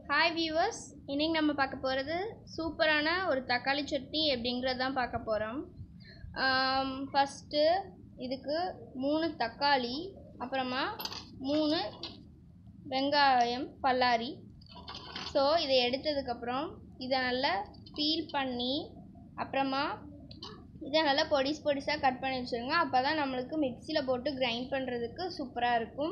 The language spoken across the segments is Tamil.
ஹாய் வியூவர்ஸ் இன்னைக்கு நம்ம பார்க்க போகிறது சூப்பரான ஒரு தக்காளி சட்னி எப்படிங்கிறது தான் பார்க்க போகிறோம் ஃபஸ்ட்டு இதுக்கு மூணு தக்காளி அப்புறமா மூணு வெங்காயம் பல்லாரி ஸோ இதை எடுத்ததுக்கப்புறம் இதை நல்லா பீல் பண்ணி அப்புறமா இதை நல்லா பொடிஸ் பொடிசாக கட் பண்ணி வச்சுருங்க அப்போ தான் நம்மளுக்கு மிக்சியில் போட்டு கிரைண்ட் பண்ணுறதுக்கு சூப்பராக இருக்கும்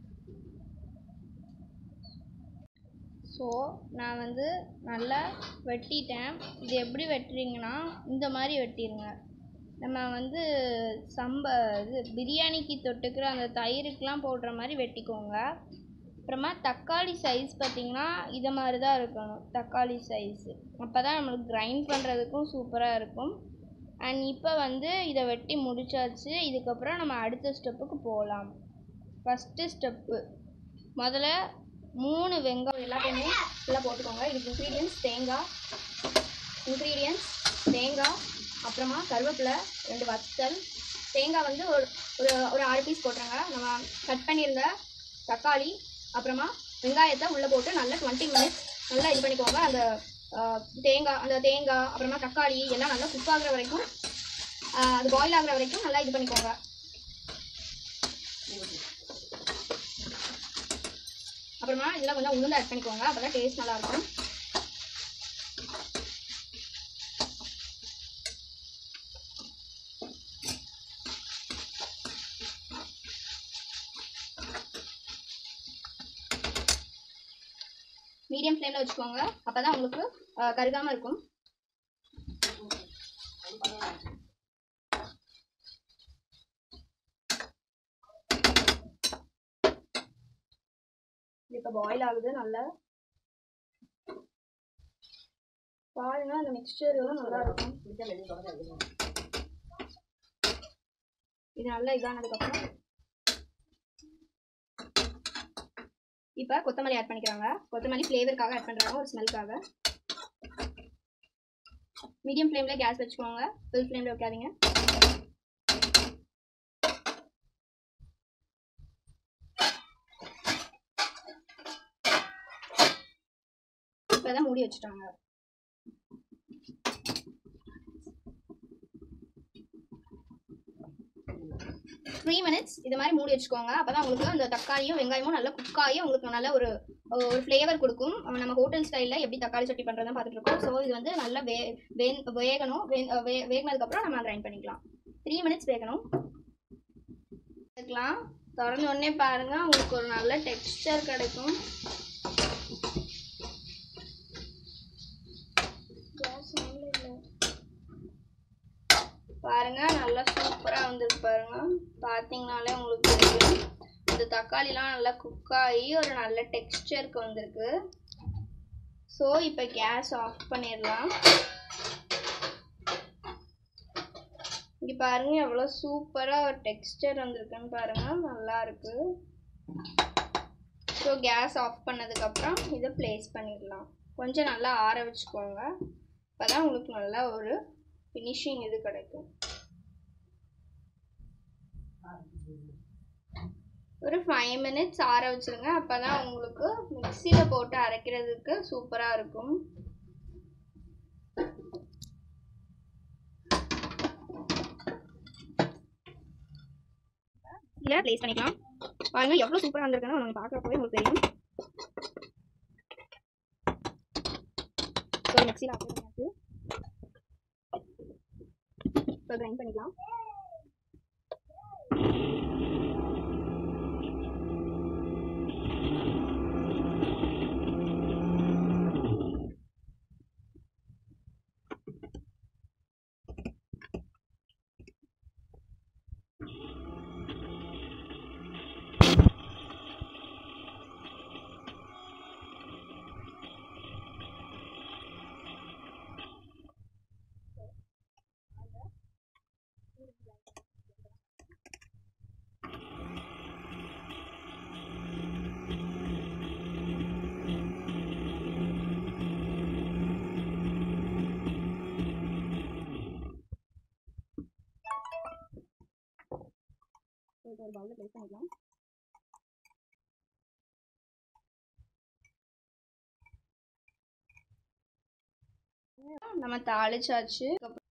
ஸோ நான் வந்து நல்லா வெட்டிட்டேன் இது எப்படி வெட்டுறீங்கன்னா இந்த மாதிரி வெட்டிடுங்க நம்ம வந்து சம்ப இது பிரியாணிக்கு தொட்டுக்கிற அந்த தயிருக்கெலாம் போடுற மாதிரி வெட்டிக்கோங்க அப்புறமா தக்காளி சைஸ் பார்த்திங்கன்னா இதை மாதிரி தான் இருக்கணும் தக்காளி சைஸு அப்போ தான் நம்மளுக்கு கிரைண்ட் பண்ணுறதுக்கும் சூப்பராக இருக்கும் அண்ட் இப்போ வந்து இதை வெட்டி முடிச்சாச்சு இதுக்கப்புறம் நம்ம அடுத்த ஸ்டெப்புக்கு போகலாம் ஃபஸ்ட்டு ஸ்டெப்பு முதல்ல மூணு வெங்காயம் எல்லாத்தையுமே ஃபுல்லாக போட்டுக்கோங்க இதுக்கு இன்க்ரீடியன்ஸ் தேங்காய் இன்க்ரீடியன்ஸ் தேங்காய் அப்புறமா கருவேப்பிலை ரெண்டு வத்தல் தேங்காய் வந்து ஒரு ஒரு ஒரு ஆறு பீஸ் போட்டுருங்க நம்ம கட் பண்ணியிருந்த தக்காளி அப்புறமா வெங்காயத்தை உள்ளே போட்டு நல்லா டுவெண்ட்டி மினிட்ஸ் நல்லா இது பண்ணிக்கோங்க அந்த ஆஹ், தேங்காய் அந்த தேங்காய் அப்புறமா தக்காளி எல்லாம் நல்லா குக் ஆகுற வரைக்கும் ஆஹ், அது பாயில் ஆகுற வரைக்கும் நல்லா இது பண்ணிக்கோங்க அப்புறமா இதெல்லாம் கொஞ்சம் உளுந்து ஆட் பண்ணிக்கோங்க அப்போ தான் டேஸ்ட் நல்லாயிருக்கும் மீடியம் ஃப்ளேமில் வச்சுக்கோங்க அப்போ தான் உங்களுக்கு கருகாமல் இருக்கும் இது இப்போ பாயில் ஆகுது நல்லா பாருங்க அந்த மிக்சர் நல்லா இருக்கும் இது நல்லா இதானதுக்கப்புறம் இப்போ கொத்தமல்லி ஆட் பண்ணிக்கிறாங்க கொத்தமல்லி ஃப்ளேவருக்காக ஆட் பண்ணுறாங்க ஒரு ஸ்மெல்க்காக மீடியம் ஃப்ளேமில் கேஸ் வச்சுக்கோங்க ஃபுல் ஃப்ளேமில் வைக்காதீங்க இப்போ தான் மூடி வச்சுட்டாங்க த்ரீ மினிட்ஸ் இது மாதிரி மூடி வச்சுக்கோங்க அப்போ தான் உங்களுக்கு அந்த தக்காளியும் வெங்காயமும் நல்லா குக் ஆகி உங்களுக்கு நல்ல ஒரு ஒரு ஃப்ளேவர் கொடுக்கும் அஹ் நம்ம ஹோட்டல் ஸ்டைலில் எப்படி தக்காளி சட்னி பண்ணுறதை பார்த்துட்டு இருக்கோம் ஸோ இது வந்து நல்லா வே வே- வேகணும் வே- வே வேகினதுக்கப்புறம் நம்ம கிரைண்ட் பண்ணிக்கலாம் த்ரீ மினிட்ஸ் வேகணும் எடுக்கலாம் திறந்த உடனே பாருங்க உங்களுக்கு ஒரு நல்ல டெக்ஸ்டர் கிடைக்கும் பாருங்க நல்லா சூப்பரா வந்திருக்கு பாருங்க பார்த்தீங்கனாலே உங்களுக்கு தெரியும் இந்த தக்காளிலாம் நல்லா குக் ஆகி ஒரு நல்ல டெக்ஸ்டருக்கு வந்திருக்கு ஸோ இப்போ கேஸ் ஆஃப் பண்ணிடலாம் இங்க பாருங்க எவ்வளோ சூப்பரா ஒரு டெக்ஸ்டர் வந்திருக்குன்னு பாருங்க நல்லா இருக்கு ஸோ கேஸ் ஆஃப் பண்ணதுக்கு அப்புறம் இதை ப்ளேஸ் பண்ணிடலாம் கொஞ்சம் நல்லா ஆற வச்சுக்கோங்க அப்பதான் உங்களுக்கு நல்லா ஒரு ஃபினிஷிங் இது கிடைக்கும் ஒரு ஃபைவ் மினிட்ஸ் ஆற வச்சிருங்க அப்பதான் உங்களுக்கு மிக்சியில் போட்டு அரைக்கிறதுக்கு சூப்பராக இருக்கும் இதில் ப்ளேஸ் பண்ணிக்கலாம் பாருங்க எவ்வளோ சூப்பராக வந்திருக்குன்னு உங்களுக்கு பார்க்குறப்பவே உங்களுக்கு தெரியும் ஸோ மிக்சியில் அப்ளை பண்ணியாச்சு இப்போ கிரைண்ட் பண்ணிக்கலாம் இப்போ ஒரு பவுலில் ப்ளேஸ் பண்ணிக்கலாம் நம்ம தாளிச்சாச்சு